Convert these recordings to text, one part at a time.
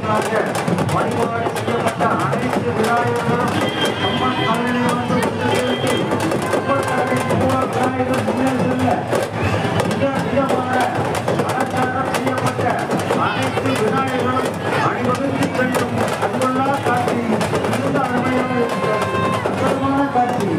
விநாயகருக்காக வழிபாடு செய்யப்பட்ட அனைத்து விநாயகர்களும் அம்மன் கலையில் வந்து ஒன்றிணைந்து அம்மன் கலைக்கு மூலம் விநாயகர் முன்னேறி செல்ல மிக அதிகமான அலங்காரம் செய்யப்பட்ட அனைத்து விநாயகர்களும் அணிவகுத்து செல்லும் அன்புள்ளா காட்சி மிகுந்த அருமையாக இருக்கிறது அற்புதமான காட்சி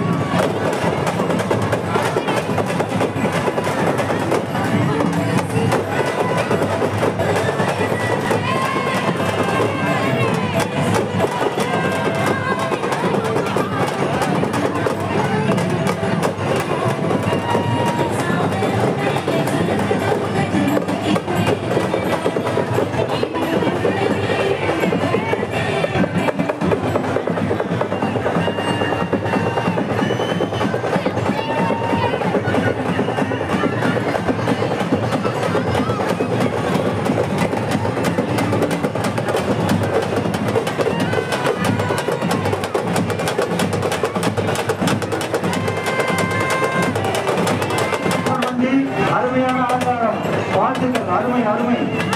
வண்டி அருமையான அலங்காரம் வாழ்த்துக்கள் அருமை அருமை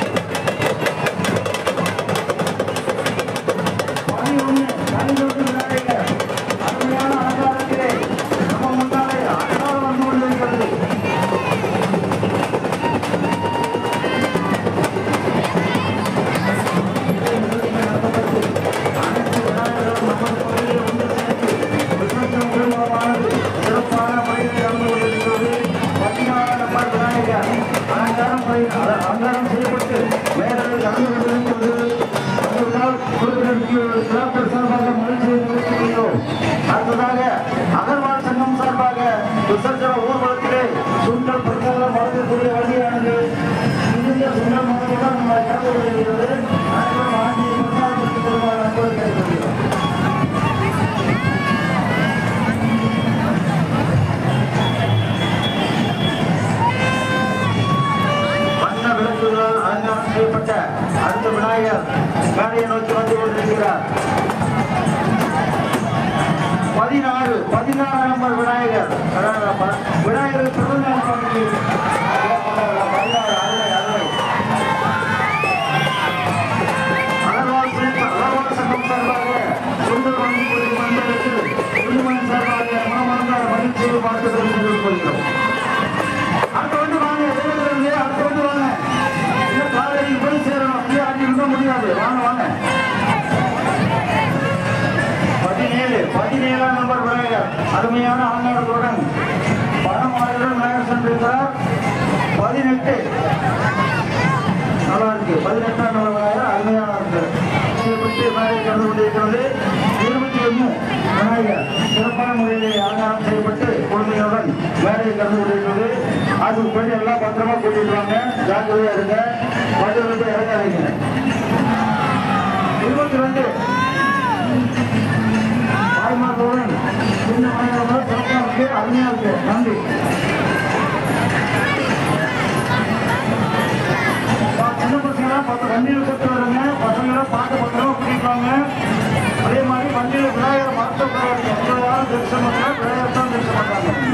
பணி ஒண்ணு கலிதொட்டு விநாயகர் அருமையான அலங்காரத்திலே நம்ம முன்னாலே அலங்காரம் வந்து கொண்டிருக்கிறது அனைத்து விநாயகரும் நமது பகுதியில் ஒன்று சேர்ந்து விசேஷம் குடும்பமானது சிறப்பான முறையில் நடந்து கொண்டிருக்கிறது பதினாறு நம்பர் விநாயகர் அலங்காரம் பை- அல- அலங்காரம் செய்யப்பட்டு மேலே கலந்து கொண்டிருக்கிறது அதனால் குழுவினருக்கு சிறப்பு சார்பாக மகிழ்ச்சியை தெரிவித்துள்ளோம் அடுத்ததாக அகர்வால் சங்கம் சார்பாக விசர்ஜன ஊர்வலத்திலே சுண்டல் பிரச்சாரம் வழங்கக்கூடிய வழியானது இந்திய சுண்டல் மகனுடன் நம்ம கடந்து கொண்டிருக்கிறது அனைவரும் ஆட்சியை பிரச்சாரப்படுத்திக் கொள்வார் அன்போடு கேட்டுக்கொள்கிறோம் வண்ண விளக்குகளால் அலங்காரம் செய்யப்பட்ட அடுத்த விநாயகர் மேடையை நோக்கி வந்து கொண்டிருக்கிறார் பதினாறு பதினாறு நம்பர் விநாயகர் அதாவது ப- விநாயகர் பிறந்தநாள் பண்டிகை பதினாறு அருமை அருமை அகர்வால் சங்கம் அகர்வால் சங்கம் சார்பாக சுந்தர் வங்கி குழு மண்டலத்தில் குழுமன் சார்பாக மனமார்ந்த மகிழ்ச்சியை பார்த்து தெரிவித்துக் கொள்கிறோம் அடுத்த வந்து வாங்க எதிர்க்கிறது அடுத்த வந்து வாங்க இன்னும் காலையில் போய் சேரணும் அப்படியே ஆட்டி இருக்க முடியாது வாங்க வாங்க பதினேழு பதினேழாம் நம்பர் விநாயகர் அருமையான ஆங்காரத்துடன் பணமாயிரம் விநாயகர் சென்றிருக்கிறார் பதினெட்டு நல்லா இருக்கு பதினெட்டாம் நம்பர் விநாயகர் அருமையான இருக்கு செய்யப்பட்டு விநாயகர் கலந்து கொண்டிருக்கிறது இருபத்தி ஒன்று விநாயகர் சிறப்பான முறையிலே அலங்காரம் செய்யப்பட்டு குழந்தைகளுடன் மேடையை கலந்து கொண்டிருக்கிறது அதுக்கு போய் எல்லாம் பத்திரமா கூட்டிட்டு வாங்க ஜாக்கிரதையா இருங்க வண்டி வந்து இறங்காதீங்க இருபத்தி ரெண்டு தாய்மார்களுடன் சின்ன விநாயகர் சிறப்பாக இருக்கு அருமையா இருக்கு நன்றி சின்ன பசங்களாம் பார்த்து வண்டியில் கூட்டு வருங்க பசங்களாம் பார்த்து பத்திரமா கூட்டிட்டு வாங்க அதே மாதிரி வண்டியில் விநாயகர் மருத்துவ எவ்வளோ யாரும் தரிசனம் பண்ணலாம் விநாயகர் தான் தரிசனம் பண்றாங்க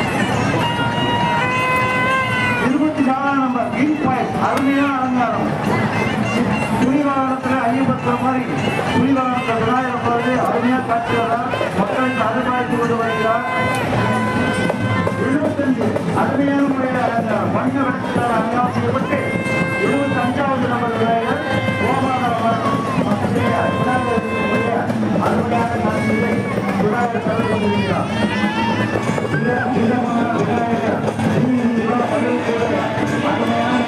இருபத்தி நாலாம் நம்பர் கிங் பாயிண்ட் அருமையான அலங்காரம் புலிவாகனத்தில் ஐயப்பத்துற மாதிரி புலிவாகனத்தில் விநாயகர் பாரு அருமையாக காட்சி வரார் மக்களுக்கு அருமாய்த்து கொண்டு வருகிறார் எழுபத்தஞ்சு அருமையான முறையில் அலங்காரம் வண்ண விளக்குகளால் அலங்காரம் செய்யப்பட்டு இருபத்தி அஞ்சாவது நம்பர் விநாயகர் கோபாலவர் விநாயகர் அருமையான காட்சியை விநாயகர் கலந்து கொண்டிருக்கிறார் இந்த விதமான விநாயகர் இன்னும் மகிழ்ச்சியோட அருமையான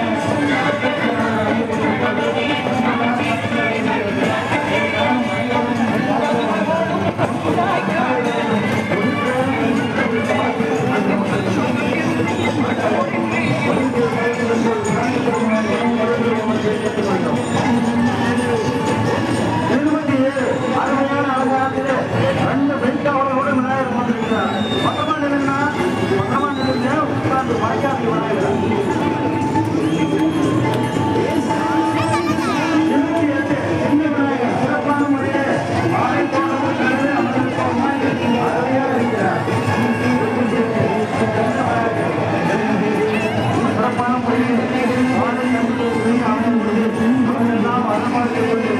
இருபத்தி ஏழு அருமையான அலங்காரத்திலே ரெண்டு பெண் காவலோடு விநாயகர் வந்திருக்கிறார் பக்கமா நிலைன்னா பக்கமா நிலைங்க உட்கார்ந்து மறைக்காது விநாயகர் இருபத்தி எட்டு சின்ன விநாயகர் சிறப்பான முறையிலே மாலை போனவர் கலந்து அமர்ந்திருப்பவருமாய் அருமையாக இருக்கிறார் சிறப்பான முறையில் மாலை அமர்ந்து அமர்ந்து அவர்கள் எல்லாம் அலமாரில் கொண்டு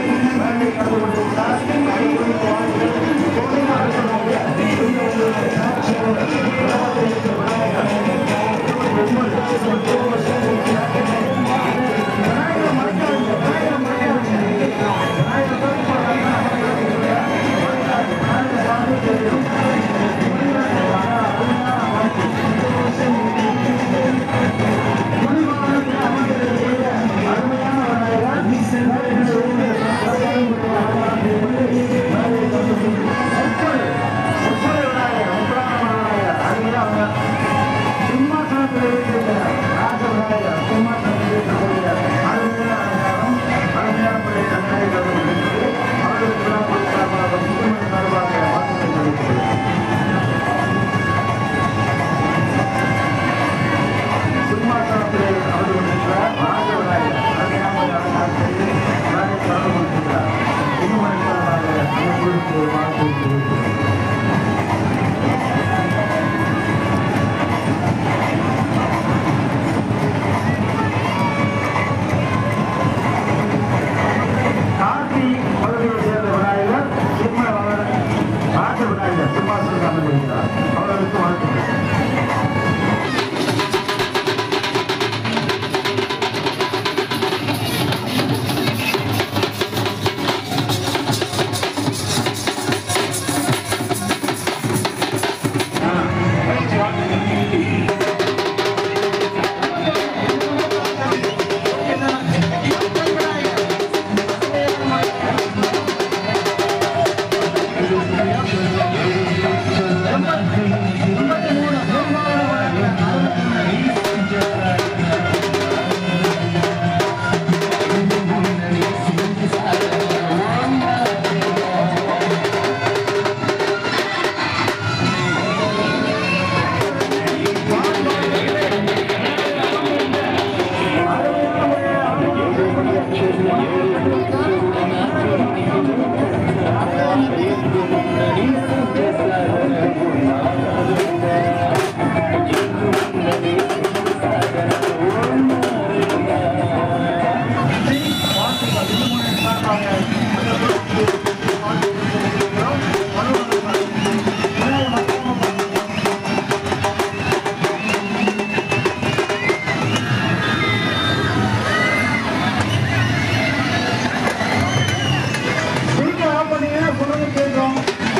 சீக்கிரம் ஆஃப் பண்ணீங்கன்னா சொல்றது கேட்கும்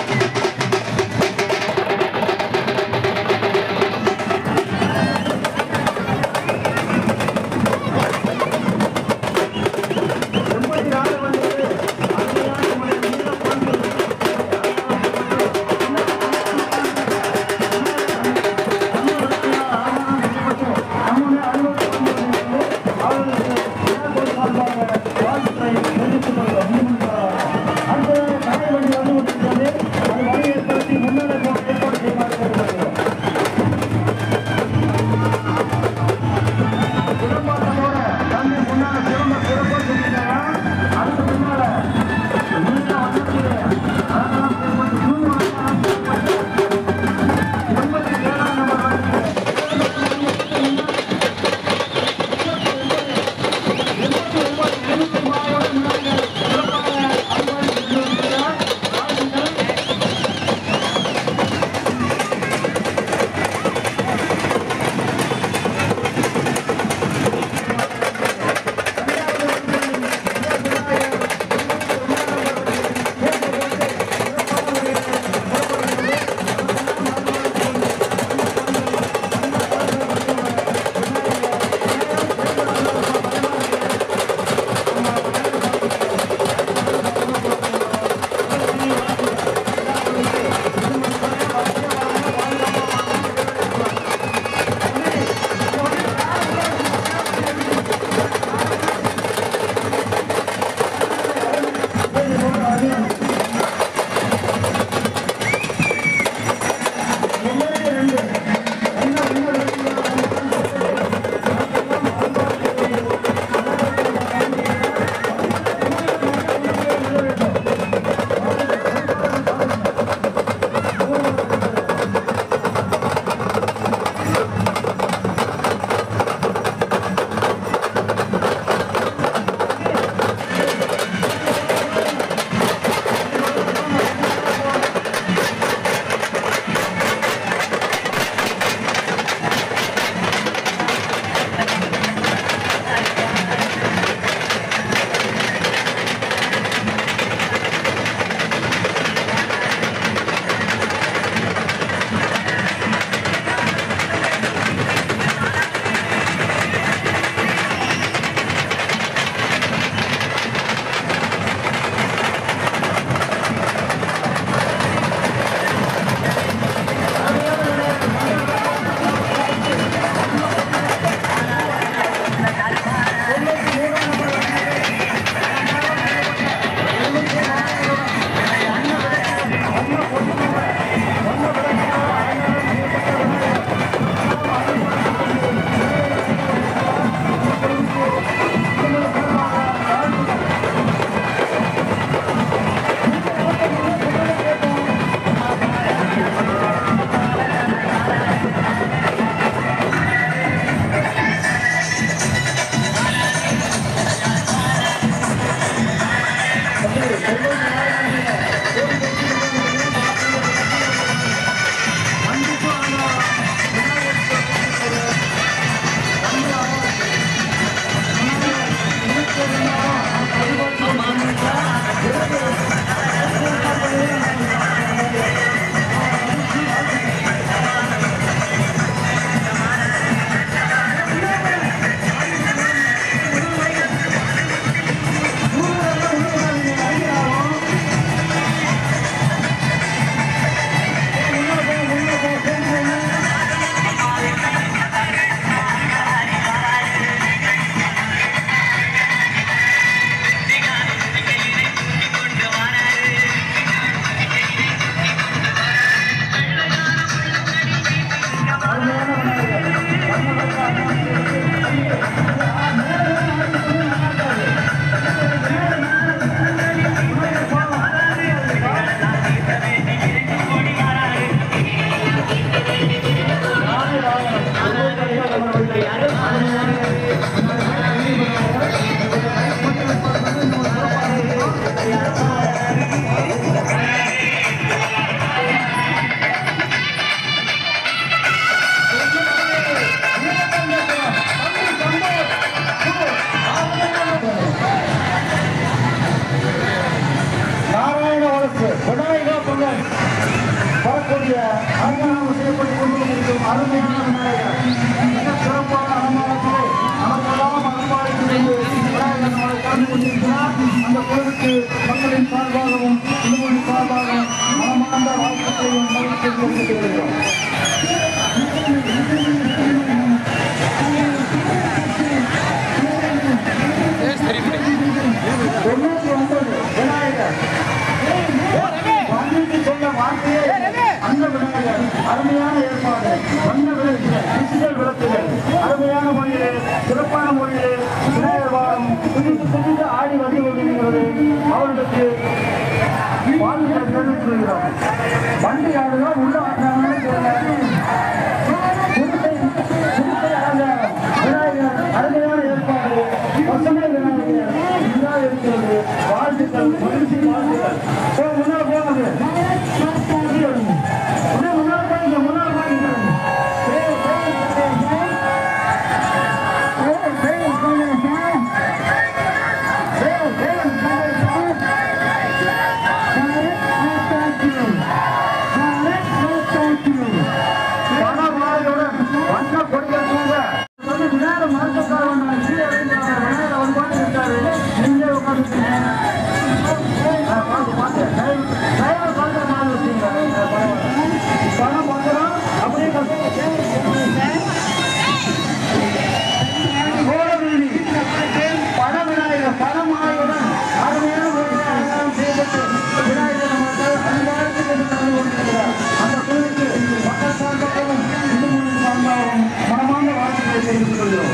எண்பத்தி நாலு வந்து அருமையான நம்முடைய நீல பண்பு. நம்முடைய அலுவலக பண்பு வந்து அவர்களுக்கு நேர்கோள் சார்பாக வாழ்த்துக்களை தெரிவித்துக் கொள்கிறோம். அடுத்தது கடை வண்டி வந்து கொண்டிருக்கிறது அது வழி ஏற்படுத்தி முன்னணி ஏற்பாடு செய்யுமாறு கேட்டுக்கொள்கிறோம் சிறப்பாட்டத்தோட தண்ணி முன்னால சிறந்த சிறப்பாக செஞ்சுட்டாங்க அதுக்கு பின்னால நீங்க வந்துட்டு அதெல்லாம் செய்யப்பட்டு ஜூன் மாதம் எண்பத்தி ஏழாம் நம்பர் வந்து எண்பத்தி ஒன்பது எழுபத்தி மாவோட முன்னாடி சிறப்பாக அறுபது கிலோமீட்டர் வாழ்த்துக்கள் ஆ வரக்கூடிய அலங்காரம் செய்யப்பட்டுக் கொண்டிருக்கும் அருமையான விநாயகர் மிக சிறப்பான அலங்காரத்திலே நமக்கெல்லாம் அலங்காரத்திலிருந்து விநாயகர் நம்மளை கலந்து கொண்டிருக்கிறார் அந்த கோவிலுக்கு மக்களின் சார்பாகவும் இந்துமொழி சார்பாகவும் மனமார்ந்த வாழ்த்துக்களையும் மகிழ்ச்சியை தெரிவித்துக் கொள்கிறோம் தொண்ணூத்தி ஒன்பது விநாயகர் வால்மீகி சொன்ன வார்த்தையே அந்த விநாயகர் அருமையான ஏற்பாடு வண்ண விளக்குகள் டிஜிட்டல் விளக்குகள் அருமையான முறையிலே சிறப்பான முறையிலே விநாயகர் வாரம் துணிந்து துணிந்து ஆடி வந்து கொண்டிருக்கிறது அவர்களுக்கு வாழ்க்கை தெரிவித்துகிறோம் வண்டி ஆடுதான் உள்ள ஆடுறாங்கன்னு தெரியல குடிசை குடிசை அலங்காரம் விநாயகர் அருமையான ஏற்பாடு பசுமை விநாயகர் இதா இருக்கிறது வாழ்த்துக்கள் மகிழ்ச்சி வாழ்த்துக்கள் போ முன்னால் போகுது அப்படியே முன்னால் போயிங்க முன்னால் போயிங்க பணமாலையுடன் வண்ண கொடிகள் தூங்க வந்து விநாயகர் மருத்துவக்கார வந்தாங்க கீழே விழுந்தாங்க விநாயகர் அவர் பாட்டு இருக்காரு நீங்களே உட்காந்துருக்கீங்க பார்த்து பார்த்து டிரைவர் பார்த்து மாதிரி வச்சுங்க பணம் பார்க்குறோம் அப்படியே கோலவீதி பண விநாயகர் பணமாலையுடன் அருமையான முறையில் அலங்காரம் செய்யப்பட்டு விநாயகர் நமக்கு அன்பாரத்துக்கு நடந்து கொண்டிருக்கிறார் அந்த கோயிலுக்கு மக்கள் சார்பாகவும் இந்து மொழி சார்பாகவும் மனமார்ந்த வாழ்த்துக்களை தெரிவித்துக் கொள்கிறோம்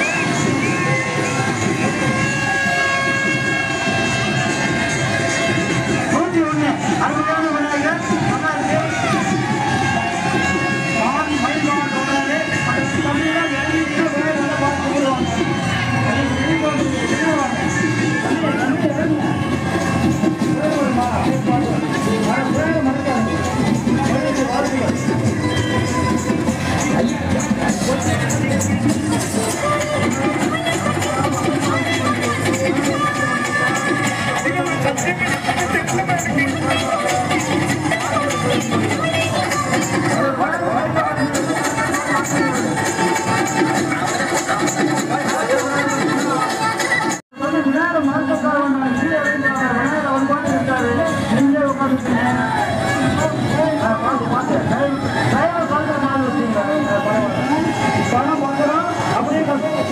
நூற்றி ஒண்ணு அருமையான விநாயகர் நல்லா இருக்கு மான் மயில் மான் சொல்றாரு அதுக்கு தமிழ்ல எழுதிட்டு விநாயகரை பார்த்து சொல்லுவாங்க வந்து விநாயகர் மருத்துவக்கார வந்தாங்க கீழே விழுந்தாங்க விநாயகர் அவர் பாட்டு இருக்காரு நீங்களே உட்காந்துருக்கீங்க பார்த்து பார்த்து டிரைவர் பார்க்குற மாதிரி வச்சுங்க பணம் பார்க்குறோம் அப்படியே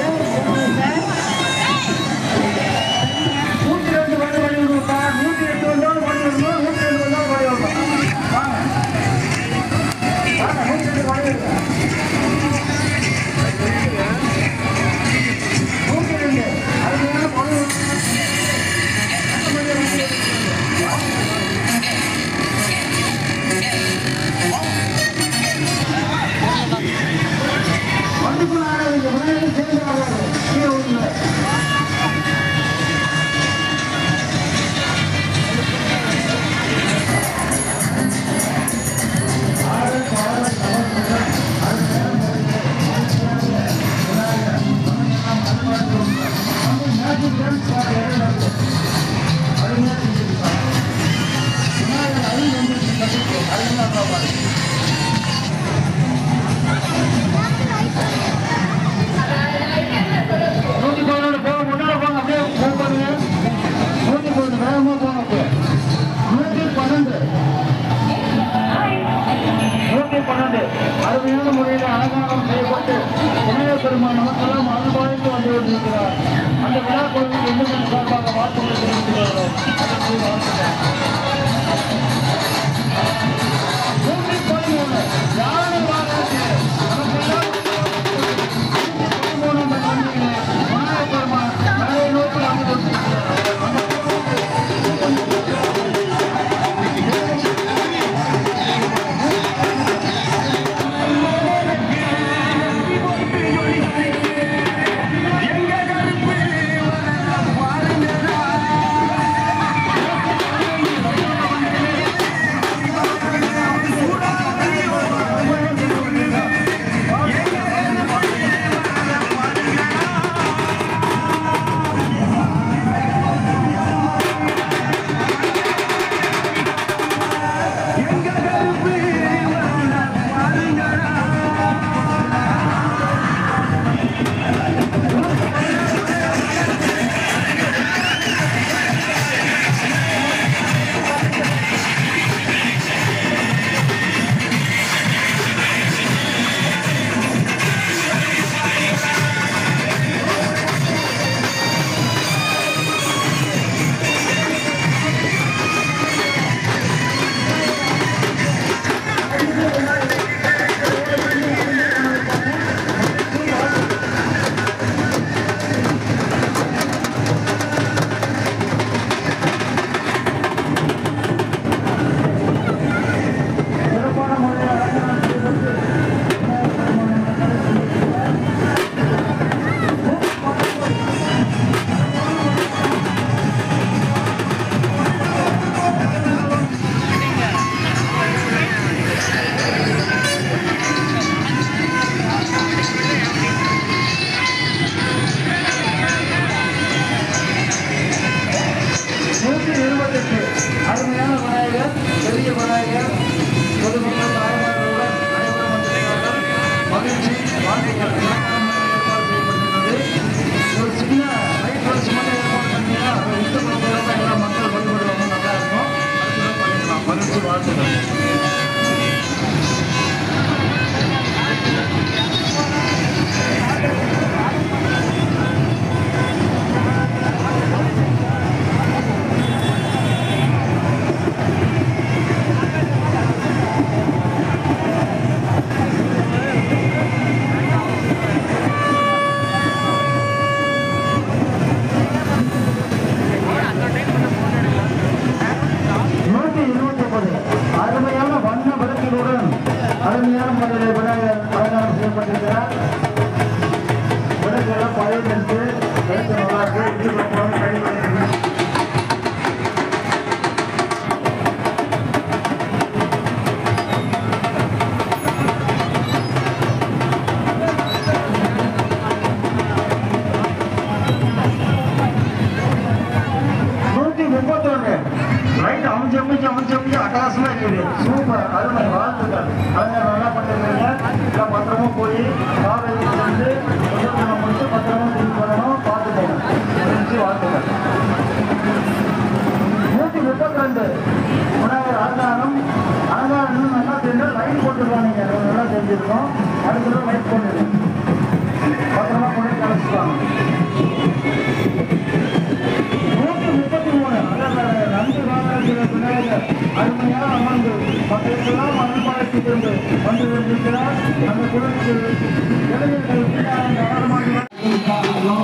நூற்றி ரெண்டு வழி வழி விடுவோம்ப்பா நூற்றி எட்டு வந்தாலும் வழி விடணும் நூற்றி ரெண்டு வந்தாலும் வழி விடணும் வாங்க வாங்க நூற்றி ரெண்டு வழி விடுங்க நூற்றி ரெண்டு அருமையான பொருள் நூற்றி இருபத்தெட்டு அருமையான விநாயகர் பெரிய விநாயகர் பொதுமக்கள் தாய்மார்களுடன் அனைவரும் வந்திருக்கிறார்கள் மகிழ்ச்சி வாழ்த்துக்கள் ஏற்பாடு செய்யப்பட்டிருக்கிறது ஒரு சின்ன லைட் வச்சு மட்டும் ஏற்பாடு பண்ணீங்கன்னா அதை விட்டு கொடுக்கிறவங்க எல்லா மக்கள் வழிபடுவாங்க நல்லா இருக்கும் அதுக்கு பண்ணிக்கலாம் மகிழ்ச்சி வாழ்த்துக்கள் நூற்றி இருபத்தி ஒன்பது அருமையான வண்ண விளக்கினுடன் அருமையான முறையில் விநாயகர் அலங்காரம் செய்யப்பட்டிருக்கிறார் விளக்கெல்லாம் பழைய எடுத்து விளக்கு நல்லா இருக்கு இது போகணும் கை விளக்கு. நூற்றி முப்பத்தொன்று ரைட் அமைச்சு அமைச்சு அமைச்சு அமைச்சு அட்டகாசமா இருக்குது சூப்பர் அருமை வாழ்த்துக்கள் கலைஞர் நல்லா பண்ணிருக்கீங்க எல்லாம் பத்திரமா போய் காவேரி வந்து முதல் முடிச்சு பத்திரமா திரும்பி வரணும் பார்த்துக்கோங்க மகிழ்ச்சி வாழ்த்துக்கள் நூற்றி முப்பத்தி ரெண்டு விநாயகர் அலங்காரம் அலங்காரம் இன்னும் நல்லா தெரிஞ்சு லைட் போட்டுருக்காங்க நீங்க அது நல்லா தெரிஞ்சிருக்கோம் அடுத்த லைட் போட்டுருக்கோம் பத்திரமா கொண்டு போய் கலைச்சிருக்காங்க நூற்றி முப்பத்தி மூணு அதாவது நன்றி வாகனத்தில் விநாயகர் அருமையாக அமர்ந்து மக்களுக்கெல்லாம் அன்பாய்ச்சி கொண்டு வந்து கொண்டிருக்கிறார் அந்த குழுக்கு இளைஞர்கள் வீணாக ஆரம்பமாக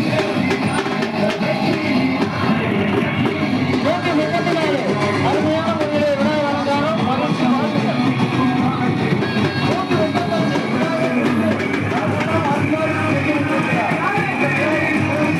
நூற்றி முப்பத்தி நாலு அருமையான முறையிலே விநாயகர் அலங்காரம் மகிழ்ச்சி வாழ்த்துக்கள் நூற்றி முப்பத்தஞ்சு விநாயகர் அன்பாய்ச்சி கொண்டிருக்கிறார்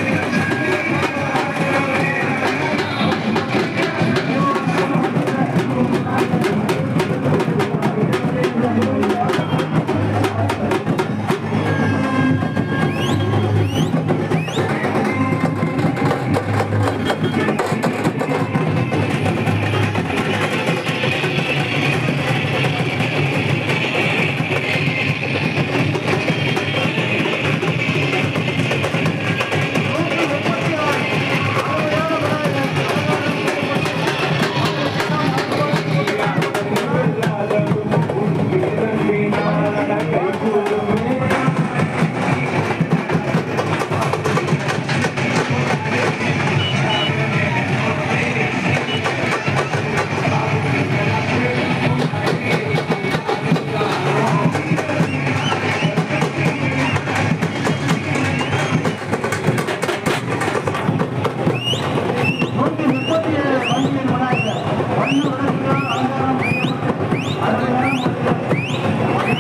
நூற்றி முப்பத்தி ஏழு வண்டியின் விநாயகர் வண்ண விளக்குகளால் அலங்காரம் செய்யப்பட்டு அருமையான முறையில்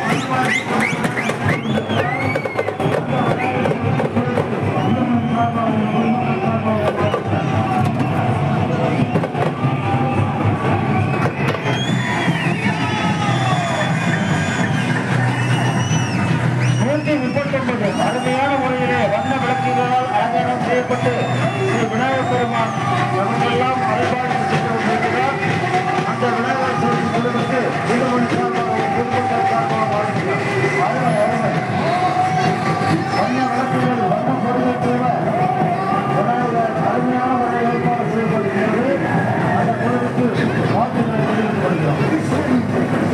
நூற்றி முப்பத்தொன்பது அருமையான முறையிலே வண்ண விளக்குகளால் அலங்காரம் செய்யப்பட்டு ஸ்ரீ விநாயகர் பெருமான் நம்மெல்லாம் அரைபாடு சென்று கொண்டிருக்கிறார் அந்த விநாயகர் சதுர்த்தி குழுவுக்கு வீரமணி சார்பாக பொதுமக்கள் சார்பாக வாழ்த்துக்கள் அருமை அருமை வண்ண விளக்குகள் வண்ண பொருள் தேவ விநாயகர் அருமையான முறையில் ஏற்பாடு செய்யப்படுகிறது அந்த குழுவுக்கு வாழ்த்துக்களை தெரிவித்துக் கொள்கிறோம்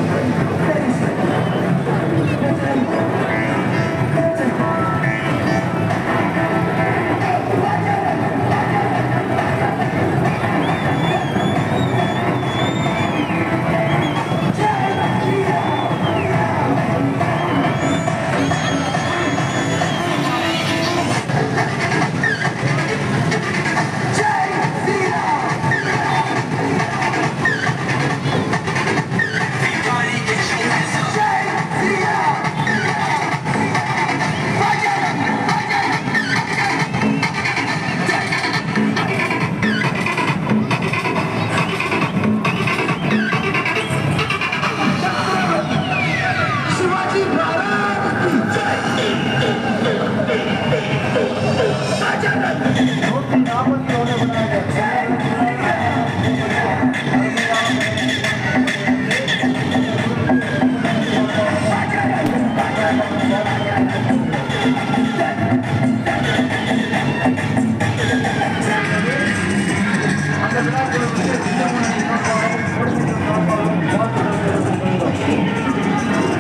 அந்த விழாக்களுக்கு சின்னமணி சார்பாகவும் பொதுமக்கள் சார்பாகவும் வாழ்த்துக்கள் தெரிவித்துக் கொள்கிறோம்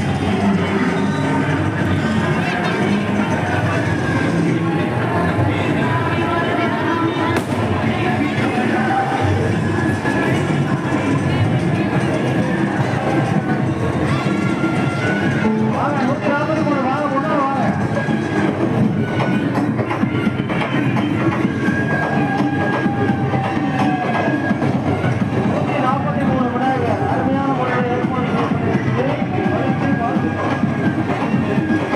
வாங்க நூற்றி நாற்பத்தி மூணு வாங்க முன்னாடி வாங்க நூற்றி நாற்பத்தி மூணு விநாயகர் அருமையான முறையில் ஏற்பாடு செய்யப்பட்டிருக்கிறது மகிழ்ச்சி வாழ்த்துக்கள்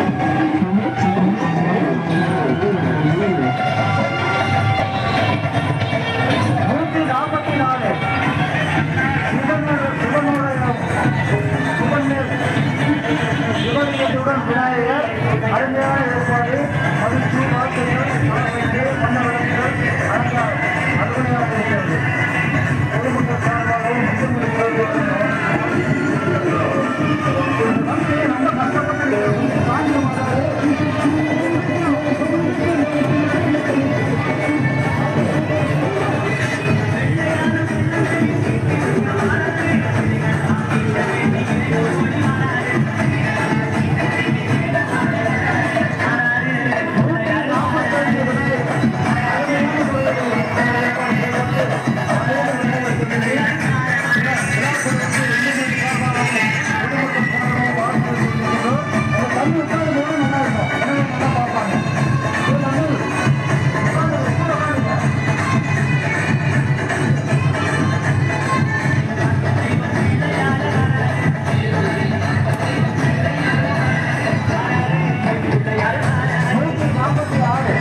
நூற்றி நாற்பத்தி நாலு சிவனுடைய சிவனுடைய சிவன் சிவலிங்கத்துடன் விநாயகர் அருமையான ஏற்பாடு மகிழ்ச்சி வாழ்த்துக்கள் மனமைக்கு மன்னவர்கள் அலங்காரம் அருமையாக இருக்கிறது பொதுமக்கள் சார்பாகவும் முஸ்லிம்கள் சார்பாகவும் வந்து ரொம்ப கஷ்டப்பட்டு சாய்ந்த மாதாவே நாற்பத்தி ஆறு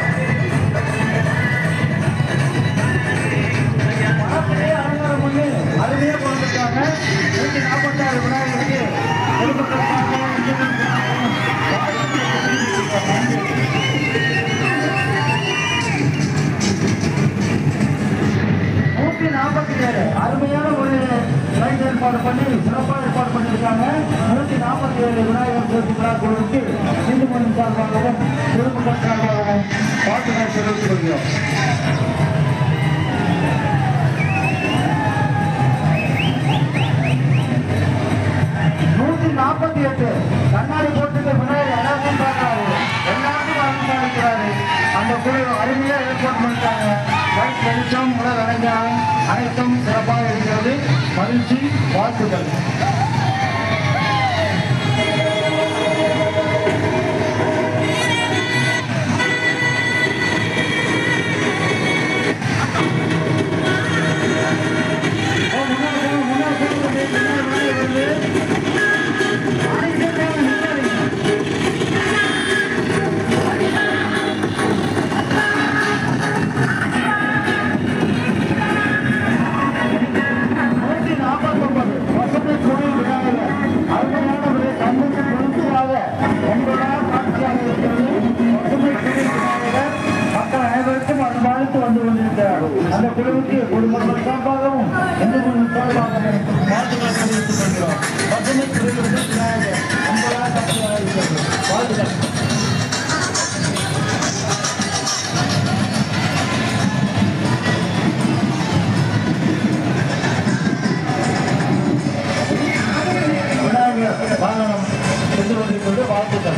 மரத்திலே அலங்காரம் பண்ணி அருமையா கொண்டிருக்காங்க நூற்றி நாற்பத்தாறு விநாயகருக்கு பொதுமக்கள் சார்பாகவும் இந்துக்கள் சார்பாகவும் வாழ்த்துக்களை தெரிவித்துக் நூற்றி நாற்பத்தி ஏழு அருமையான ஒரு லைட் ஏற்பாடு பண்ணி சிறப்பாக ஏற்பாடு பண்ணியிருக்காங்க நூற்றி நாற்பத்தி ஏழு விநாயகர் சதுர்த்தி விழா குழுவுக்கு இந்து மணி சார்பாகவும் பொதுமக்கள் சார்பாகவும் வாழ்த்துக்களை தெரிவித்துக் கொள்கிறோம் நூற்றி நாற்பத்தி எட்டு கண்ணாடி போட்டுட்டு விநாயகர் எல்லாத்தையும் பார்க்கறாரு எல்லாத்தையும் அலங்கரிக்கிறாரு அந்த குழு அருமையா ஏற்பாடு பண்ணிட்டாங்க லைட் வெளிச்சம் உடல் அலங்காரம் அனைத்தும் சிறப்பாக இருக்கிறது மகிழ்ச்சி வாழ்த்துக்கள் ஓ, முன்னாடி போங்க, முன்னாடி போங்க, முன்னாடி முன்னாடி வருது. ஆடிட்டே போங்க, நிக்காதீங்க. நூற்றி நாற்பத்தொன்பது வசதி தொழில் விநாயகர் அருமையான ஒரு கண்ணுக்கு குளிர்ச்சியாக ஒன்பதாக காட்சியாக இருக்கிறது பசுமை தொழில் விநாயகர் மக்கள் அனைவருக்கும் அன்பாழ்த்து வந்து கொண்டிருக்கிறார் அந்த குழுவுக்கு குடும்பங்கள் சார்பாகவும் இந்து குழு சார்பாகவும் வாழ்த்துக்களை தெரிவித்துக் கொள்கிறோம் பசுமை தொழில் விநாயகர் ஒன்பதாக காட்சியாக இருக்கிறது வாழ்த்துக்கள் விநாயகர் வாகனம் சென்று கொண்டிருக்கிறது வாழ்த்துக்கள்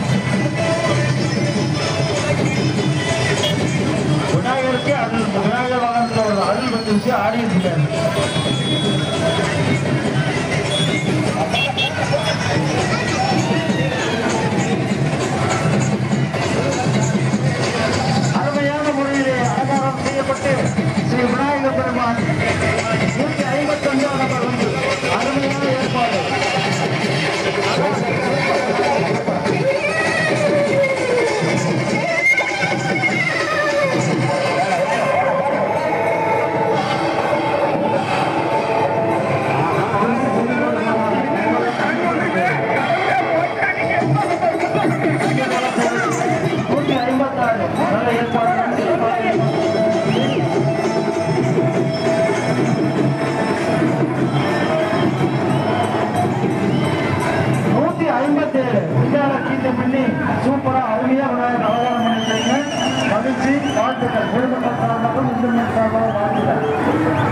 விநாயகருக்கு அருள் விநாயகர் வாகனத்தில் ஒரு அருள் வந்துருச்சு ஆடியன்ஸ் இல்லை அருமையான முறையிலே அலங்காரம் செய்யப்பட்டு ஸ்ரீ விநாயகர் பெருமான் நூற்றி ஐம்பத்தஞ்சாம் நம்பர் வந்து அருமையான ஏற்பாடு நூற்றி ஐம்பத்தாறு நல்ல ஏற்பாடு நூத்தி ஐம்பத்தி ஏழு விஞ்ஞான கீட்டம் பண்ணி சூப்பரா அருமையா விநாயகர் அவதாரம் பண்ணிருக்கீங்க மகிழ்ச்சி வாழ்த்துக்கள் பொதுமக்கள் சார்பாகவும் இந்து சார்பாகவும் வாழ்த்துக்கள்